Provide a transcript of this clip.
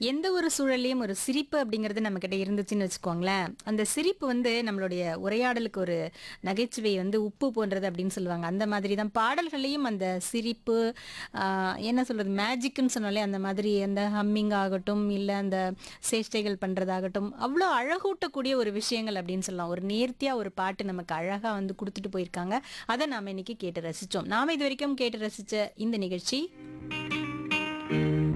எந்த ஒரு சூழல்லையும் ஒரு சிரிப்பு அப்படிங்கிறது நம்மக்கிட்ட இருந்துச்சுன்னு வச்சுக்கோங்களேன் அந்த சிரிப்பு வந்து நம்மளுடைய உரையாடலுக்கு ஒரு நகைச்சுவை வந்து உப்பு போன்றது அப்படின்னு சொல்லுவாங்க அந்த மாதிரி தான் பாடல்களையும் அந்த சிரிப்பு ஆஹ், என்ன சொல்றது மேஜிக்னு சொன்னாலே அந்த மாதிரி அந்த ஹம்மிங் ஆகட்டும் இல்லை அந்த சேஷ்டைகள் பண்ணுறதாகட்டும் அவ்வளோ அழகூட்டக்கூடிய ஒரு விஷயங்கள் அப்படின்னு சொல்லலாம் ஒரு நேர்த்தியாக ஒரு பாட்டு நமக்கு அழகாக வந்து கொடுத்துட்டு போயிருக்காங்க அதை நாம் இன்னைக்கு கேட்டு ரசித்தோம் நாம் இது வரைக்கும் கேட்டு ரசித்த இந்த நிகழ்ச்சி